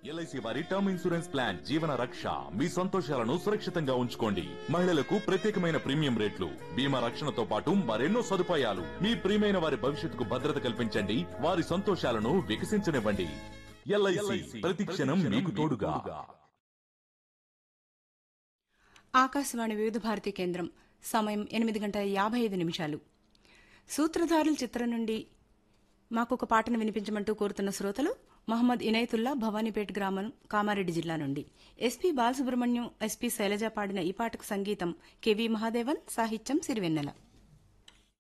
LIC వారి term insurance plan జీవన రక్ష మీ సంతోషాలను సురక్షితంగా ఉంచుకోండి మహిళలకు ప్రత్యేకమైన ప్రీమియం రేట్లు బీమా రక్షణతో పాటు మరెన్నో సదుపాయాలు మీ ప్రియమైన వారి భవిష్యత్తుకు భద్రత కల్పించండి వారి సంతోషాలను వికసించనివ్వండి ఎల్ఐసి ప్రతి క్షణం మీకు తోడుగా ఆకాశవాణి వివిధ భారతి కేంద్రం సమయం ఎనిమిది గంటల యాభై ఐదు నిమిషాలు సూత్రధారుల చిత్రం నుండి మాకు ఒక పాటను వినిపించమంటూ కోరుతున్న శ్రోతలు మహమ్మద్ ఇనైతుల్లా భవానీపేట్ గ్రామం కామారెడ్డి జిల్లా నుండి ఎస్పీ బాలసుబ్రహ్మణ్యం ఎస్పీ శైలజ పాడిన ఈ పాటకు సంగీతం కెవి మహాదేవన్ సాహిత్యం సిరివెన్నెల